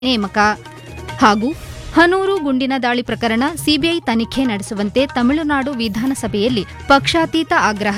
ನೇಮಕ ಹಾಗೂ ಹನೂರು ಗುಂಡಿನ ದಾಳಿ ಪ್ರಕರಣ ಸಿಬಿಐ ತನಿಖೆ ನಡೆಸುವಂತೆ ತಮಿಳುನಾಡು ವಿಧಾನಸಭೆಯಲ್ಲಿ ಪಕ್ಷಾತೀತ ಆಗ್ರಹ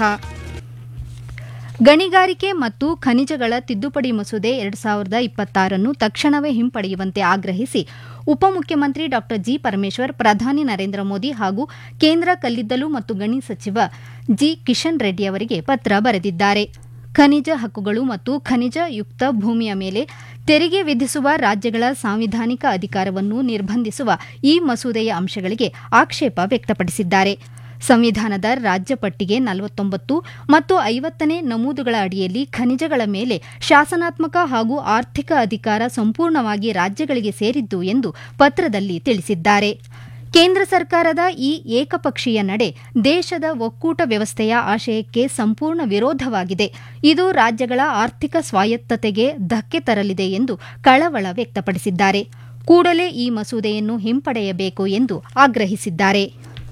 ಗಣಿಗಾರಿಕೆ ಮತ್ತು ಖನಿಜಗಳ ತಿದ್ದುಪಡಿ ಮಸೂದೆ ಎರಡು ಸಾವಿರದ ಇಪ್ಪತ್ತಾರನ್ನು ತಕ್ಷಣವೇ ಹಿಂಪಡೆಯುವಂತೆ ಆಗ್ರಹಿಸಿ ಉಪಮುಖ್ಯಮಂತ್ರಿ ಡಾ ಜಿ ಪರಮೇಶ್ವರ್ ಪ್ರಧಾನಿ ನರೇಂದ್ರ ಮೋದಿ ಹಾಗೂ ಕೇಂದ್ರ ಕಲ್ಲಿದ್ದಲು ಮತ್ತು ಗಣಿ ಸಚಿವ ಜಿ ಕಿಶನ್ ರೆಡ್ಡಿ ಅವರಿಗೆ ಪತ್ರ ಬರೆದಿದ್ದಾರೆ ಖನಿಜ ಹಕ್ಕುಗಳು ಮತ್ತು ಖನಿಜ ಯುಕ್ತ ಭೂಮಿಯ ಮೇಲೆ ತೆರಿಗೆ ವಿಧಿಸುವ ರಾಜ್ಯಗಳ ಸಾಂವಿಧಾನಿಕ ಅಧಿಕಾರವನ್ನು ನಿರ್ಬಂಧಿಸುವ ಈ ಮಸೂದೆಯ ಅಂಶಗಳಿಗೆ ಆಕ್ಷೇಪ ವ್ಯಕ್ತಪಡಿಸಿದ್ದಾರೆ ಸಂವಿಧಾನದ ರಾಜ್ಯ ಪಟ್ಟಿಗೆ ನಲವತ್ತೊಂಬತ್ತು ಮತ್ತು ಐವತ್ತನೇ ನಮೂದುಗಳ ಅಡಿಯಲ್ಲಿ ಖನಿಜಗಳ ಮೇಲೆ ಶಾಸನಾತ್ಮಕ ಹಾಗೂ ಆರ್ಥಿಕ ಅಧಿಕಾರ ಸಂಪೂರ್ಣವಾಗಿ ರಾಜ್ಯಗಳಿಗೆ ಸೇರಿದ್ದು ಎಂದು ಪತ್ರದಲ್ಲಿ ತಿಳಿಸಿದ್ದಾರೆ ಕೇಂದ್ರ ಸರ್ಕಾರದ ಈ ಏಕಪಕ್ಷೀಯ ನಡೆ ದೇಶದ ಒಕ್ಕೂಟ ವ್ಯವಸ್ಥೆಯ ಆಶಯಕ್ಕೆ ಸಂಪೂರ್ಣ ವಿರೋಧವಾಗಿದೆ ಇದು ರಾಜ್ಯಗಳ ಆರ್ಥಿಕ ಸ್ವಾಯತ್ತತೆಗೆ ಧಕ್ಕೆ ತರಲಿದೆ ಎಂದು ಕಳವಳ ವ್ಯಕ್ತಪಡಿಸಿದ್ದಾರೆ ಕೂಡಲೇ ಈ ಮಸೂದೆಯನ್ನು ಹಿಂಪಡೆಯಬೇಕು ಎಂದು ಆಗ್ರಹಿಸಿದ್ದಾರೆ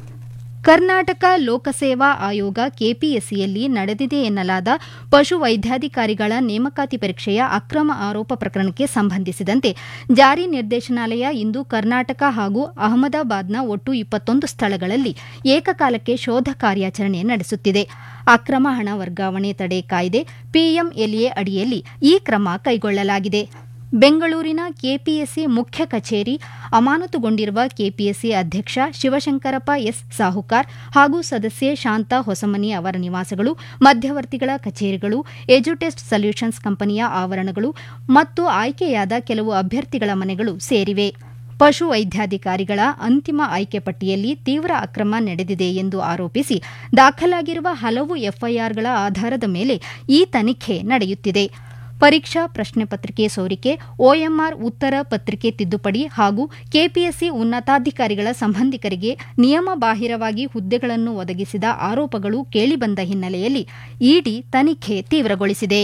ಕರ್ನಾಟಕ ಲೋಕಸೇವಾ ಆಯೋಗ ಕೆಪಿಎಸ್ಸಿಯಲ್ಲಿ ನಡೆದಿದೆ ಎನ್ನಲಾದ ಪಶು ವೈದ್ಯಾಧಿಕಾರಿಗಳ ನೇಮಕಾತಿ ಪರೀಕ್ಷೆಯ ಅಕ್ರಮ ಆರೋಪ ಪ್ರಕರಣಕ್ಕೆ ಸಂಬಂಧಿಸಿದಂತೆ ಜಾರಿ ನಿರ್ದೇಶನಾಲಯ ಇಂದು ಕರ್ನಾಟಕ ಹಾಗೂ ಅಹಮದಾಬಾದ್ನ ಒಟ್ಟು ಇಪ್ಪತ್ತೊಂದು ಸ್ಥಳಗಳಲ್ಲಿ ಏಕಕಾಲಕ್ಕೆ ಶೋಧ ಕಾರ್ಯಾಚರಣೆ ನಡೆಸುತ್ತಿದೆ ಅಕ್ರಮ ಹಣ ವರ್ಗಾವಣೆ ತಡೆ ಕಾಯ್ದೆ ಪಿಎಂಎಲ್ಎ ಅಡಿಯಲ್ಲಿ ಈ ಕ್ರಮ ಕೈಗೊಳ್ಳಲಾಗಿದೆ ಬೆಂಗಳೂರಿನ ಕೆಪಿಎಸ್ಸಿ ಮುಖ್ಯ ಕಚೇರಿ ಅಮಾನತುಗೊಂಡಿರುವ ಕೆಪಿಎಸ್ಸಿ ಅಧ್ಯಕ್ಷ ಶಿವಶಂಕರಪ್ಪ ಎಸ್ ಸಾಹುಕಾರ್ ಹಾಗೂ ಸದಸ್ಯೆ ಶಾಂತಾ ಹೊಸಮನಿ ಅವರ ನಿವಾಸಗಳು ಮಧ್ಯವರ್ತಿಗಳ ಕಚೇರಿಗಳು ಎಜುಟೆಸ್ಟ್ ಸೊಲ್ಯೂಷನ್ಸ್ ಕಂಪನಿಯ ಆವರಣಗಳು ಮತ್ತು ಆಯ್ಕೆಯಾದ ಕೆಲವು ಅಭ್ಯರ್ಥಿಗಳ ಮನೆಗಳು ಸೇರಿವೆ ಪಶು ವೈದ್ಯಾಧಿಕಾರಿಗಳ ಅಂತಿಮ ಆಯ್ಕೆ ಪಟ್ಟಿಯಲ್ಲಿ ತೀವ್ರ ಅಕ್ರಮ ನಡೆದಿದೆ ಎಂದು ಆರೋಪಿಸಿ ದಾಖಲಾಗಿರುವ ಹಲವು ಎಫ್ಐಆರ್ಗಳ ಆಧಾರದ ಮೇಲೆ ಈ ತನಿಖೆ ನಡೆಯುತ್ತಿದೆ ಪರೀಕ್ಷಾ ಪ್ರಶ್ನೆ ಪತ್ರಿಕೆ ಸೋರಿಕೆ ಒಎಂಆರ್ ಉತ್ತರ ಪತ್ರಿಕೆ ತಿದ್ದುಪಡಿ ಹಾಗೂ ಕೆಪಿಎಸ್ಸಿ ಉನ್ನತಾಧಿಕಾರಿಗಳ ಸಂಬಂಧಿಕರಿಗೆ ನಿಯಮಬಾಹಿರವಾಗಿ ಹುದ್ದೆಗಳನ್ನು ಒದಗಿಸಿದ ಆರೋಪಗಳು ಕೇಳಿಬಂದ ಹಿನ್ನೆಲೆಯಲ್ಲಿ ಇಡಿ ತನಿಖೆ ತೀವ್ರಗೊಳಿಸಿದೆ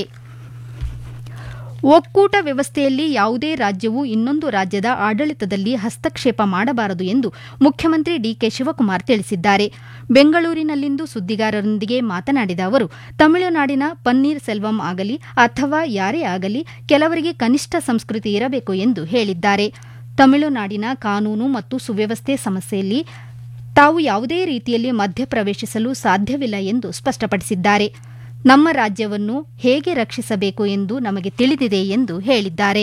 ಒಕ್ಕೂಟ ವ್ಯವಸ್ಥೆಯಲ್ಲಿ ಯಾವುದೇ ರಾಜ್ಯವು ಇನ್ನೊಂದು ರಾಜ್ಯದ ಆಡಳಿತದಲ್ಲಿ ಹಸ್ತಕ್ಷೇಪ ಮಾಡಬಾರದು ಎಂದು ಮುಖ್ಯಮಂತ್ರಿ ಡಿಕೆ ಶಿವಕುಮಾರ್ ತಿಳಿಸಿದ್ದಾರೆ ಬೆಂಗಳೂರಿನಲ್ಲಿಂದು ಸುದ್ದಿಗಾರರೊಂದಿಗೆ ಮಾತನಾಡಿದ ಅವರು ತಮಿಳುನಾಡಿನ ಪನ್ನೀರ್ ಸೆಲ್ವಂ ಆಗಲಿ ಅಥವಾ ಯಾರೇ ಆಗಲಿ ಕೆಲವರಿಗೆ ಕನಿಷ್ಠ ಸಂಸ್ಕೃತಿ ಇರಬೇಕು ಎಂದು ಹೇಳಿದ್ದಾರೆ ತಮಿಳುನಾಡಿನ ಕಾನೂನು ಮತ್ತು ಸುವ್ಯವಸ್ಥೆ ಸಮಸ್ಯೆಯಲ್ಲಿ ತಾವು ಯಾವುದೇ ರೀತಿಯಲ್ಲಿ ಮಧ್ಯಪ್ರವೇಶಿಸಲು ಸಾಧ್ಯವಿಲ್ಲ ಎಂದು ಸ್ಪಷ್ಟಪಡಿಸಿದ್ದಾರೆ ನಮ್ಮ ರಾಜ್ಯವನ್ನು ಹೇಗೆ ರಕ್ಷಿಸಬೇಕು ಎಂದು ನಮಗೆ ತಿಳಿದಿದೆ ಎಂದು ಹೇಳಿದ್ದಾರೆ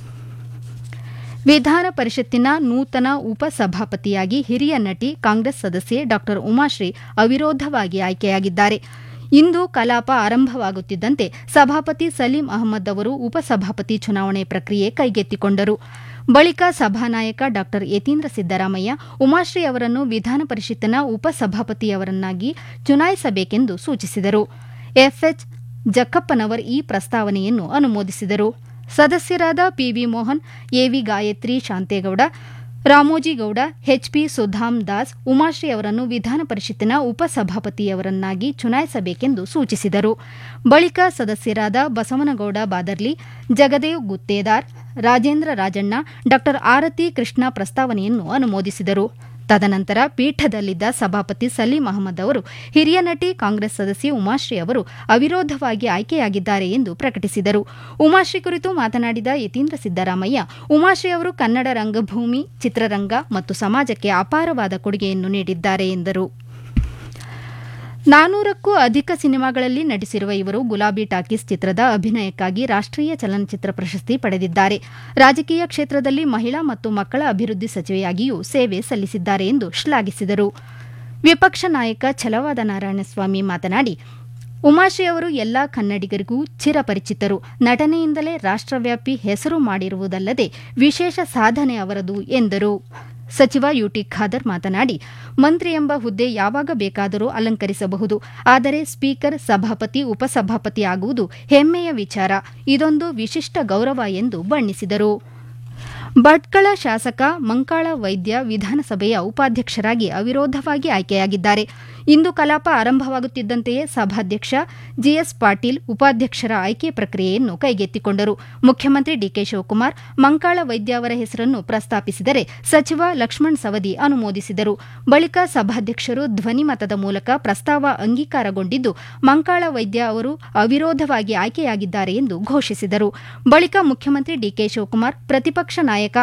ವಿಧಾನ ಪರಿಷತ್ತಿನ ನೂತನ ಉಪಸಭಾಪತಿಯಾಗಿ ಹಿರಿಯ ನಟಿ ಕಾಂಗ್ರೆಸ್ ಸದಸ್ಯೆ ಡಾ ಉಮಾಶ್ರೀ ಅವಿರೋಧವಾಗಿ ಆಯ್ಕೆಯಾಗಿದ್ದಾರೆ ಇಂದು ಕಲಾಪ ಆರಂಭವಾಗುತ್ತಿದ್ದಂತೆ ಸಭಾಪತಿ ಸಲೀಂ ಅಹಮದ್ ಅವರು ಉಪಸಭಾಪತಿ ಚುನಾವಣೆ ಪ್ರಕ್ರಿಯೆ ಕೈಗೆತ್ತಿಕೊಂಡರು ಬಳಿಕ ಸಭಾನಾಯಕ ಡಾ ಯತೀಂದ್ರ ಸಿದ್ದರಾಮಯ್ಯ ಉಮಾಶ್ರೀ ಅವರನ್ನು ವಿಧಾನ ಪರಿಷತ್ತಿನ ಉಪಸಭಾಪತಿಯವರನ್ನಾಗಿ ಚುನಾಯಿಸಬೇಕೆಂದು ಸೂಚಿಸಿದರು ಎಫ್ಎಚ್ ಜಕ್ಕಪ್ಪನವರ್ ಈ ಪ್ರಸ್ತಾವನೆಯನ್ನು ಅನುಮೋದಿಸಿದರು ಸದಸ್ಯರಾದ PV Mohan AV Gayathri Shanthegowda Ramojigowda HP Sudham Das Umashree ಅವರನ್ನು ವಿಧಾನ ಪರಿಷತ್ತಿನ ಉಪಸಭಾಪತಿಯವರನ್ನಾಗಿ ಚುನಾಯಿಸಬೇಕೆಂದು ಸೂಚಿಸಿದರು ಬಳಿಕ ಸದಸ್ಯರಾದ ಬಸವನಗೌಡ ಬಾದರ್ಲಿ ಜಗದೇವ್ ಗುತ್ತೇದಾರ್ ರಾಜೇಂದ್ರ ರಾಜಣ್ಣ ಡಾ ಆರತಿ ಕೃಷ್ಣ ಪ್ರಸ್ತಾವನೆಯನ್ನು ಅನುಮೋದಿಸಿದರು ತದನಂತರ ಪೀಠದಲ್ಲಿದ್ದ ಸಭಾಪತಿ ಸಲೀಂ ಅಹಮದ್ ಅವರು ಹಿರಿಯ ನಟಿ ಕಾಂಗ್ರೆಸ್ ಸದಸ್ಯೆ ಉಮಾಶ್ರೀ ಅವರು ಅವಿರೋಧವಾಗಿ ಆಯ್ಕೆಯಾಗಿದ್ದಾರೆ ಎಂದು ಪ್ರಕಟಿಸಿದರು ಉಮಾಶ್ರೀ ಕುರಿತು ಮಾತನಾಡಿದ ಯತೀಂದ್ರ ಸಿದ್ದರಾಮಯ್ಯ ಉಮಾಶ್ರೀ ಅವರು ಕನ್ನಡ ರಂಗಭೂಮಿ ಚಿತ್ರರಂಗ ಮತ್ತು ಸಮಾಜಕ್ಕೆ ಅಪಾರವಾದ ಕೊಡುಗೆಯನ್ನು ನೀಡಿದ್ದಾರೆ ಎಂದರು ನಾನೂರಕ್ಕೂ ಅಧಿಕ ಸಿನಿಮಾಗಳಲ್ಲಿ ನಟಿಸಿರುವ ಇವರು ಗುಲಾಬಿ ಟಾಕೀಸ್ ಚಿತ್ರದ ಅಭಿನಯಕ್ಕಾಗಿ ರಾಷ್ಟೀಯ ಚಲನಚಿತ್ರ ಪ್ರಶಸ್ತಿ ಪಡೆದಿದ್ದಾರೆ ರಾಜಕೀಯ ಕ್ಷೇತ್ರದಲ್ಲಿ ಮಹಿಳಾ ಮತ್ತು ಮಕ್ಕಳ ಅಭಿವೃದ್ಧಿ ಸಚಿವೆಯಾಗಿಯೂ ಸೇವೆ ಸಲ್ಲಿಸಿದ್ದಾರೆ ಎಂದು ಶ್ಲಾಘಿಸಿದರು ವಿಪಕ್ಷ ನಾಯಕ ಛಲವಾದ ನಾರಾಯಣಸ್ವಾಮಿ ಮಾತನಾಡಿ ಉಮಾಶ್ರೀ ಅವರು ಎಲ್ಲಾ ಕನ್ನಡಿಗರಿಗೂ ಚಿರಪರಿಚಿತರು ನಟನೆಯಿಂದಲೇ ರಾಷ್ಟವ್ಯಾಪಿ ಹೆಸರು ಮಾಡಿರುವುದಲ್ಲದೆ ವಿಶೇಷ ಸಾಧನೆ ಅವರದು ಎಂದರು ಸಚಿವ ಯುಟಿ ಖಾದರ್ ಮಾತನಾಡಿ ಮಂತ್ರಿ ಎಂಬ ಹುದ್ದೆ ಯಾವಾಗ ಬೇಕಾದರೂ ಅಲಂಕರಿಸಬಹುದು ಆದರೆ ಸ್ಪೀಕರ್ ಸಭಾಪತಿ ಉಪಸಭಾಪತಿ ಆಗುವುದು ಹೆಮ್ಮೆಯ ವಿಚಾರ ಇದೊಂದು ವಿಶಿಷ್ಟ ಗೌರವ ಎಂದು ಬಣ್ಣಿಸಿದರು ಭಟ್ಕಳ ಶಾಸಕ ಮಂಕಾಳ ವೈದ್ಯ ವಿಧಾನಸಭೆಯ ಉಪಾಧ್ಯಕ್ಷರಾಗಿ ಅವಿರೋಧವಾಗಿ ಆಯ್ಕೆಯಾಗಿದ್ದಾರೆ ಇಂದು ಕಲಾಪ ಆರಂಭವಾಗುತ್ತಿದ್ದಂತೆಯೇ ಸಭಾಧ್ಯಕ್ಷ ಜಿಎಸ್ ಪಾಟೀಲ್ ಉಪಾಧ್ಯಕ್ಷರ ಆಯ್ಕೆ ಪ್ರಕ್ರಿಯೆಯನ್ನು ಕೈಗೆತ್ತಿಕೊಂಡರು ಮುಖ್ಯಮಂತ್ರಿ ಡಿಕೆ ಶಿವಕುಮಾರ್ ಮಂಕಾಳ ವೈದ್ಯ ಅವರ ಹೆಸರನ್ನು ಪ್ರಸ್ತಾಪಿಸಿದರೆ ಸಚಿವ ಲಕ್ಷ್ಮಣ್ ಸವದಿ ಅನುಮೋದಿಸಿದರು ಬಳಿಕ ಸಭಾಧ್ಯಕ್ಷರು ಧ್ವನಿಮತದ ಮೂಲಕ ಪ್ರಸ್ತಾವ ಅಂಗೀಕಾರಗೊಂಡಿದ್ದು ಮಂಕಾಳ ವೈದ್ಯ ಅವರು ಅವಿರೋಧವಾಗಿ ಆಯ್ಕೆಯಾಗಿದ್ದಾರೆ ಎಂದು ಘೋಷಿಸಿದರು ಬಳಿಕ ಮುಖ್ಯಮಂತ್ರಿ ಡಿಕೆ ಶಿವಕುಮಾರ್ ಪ್ರತಿಪಕ್ಷ ನಾಯಕ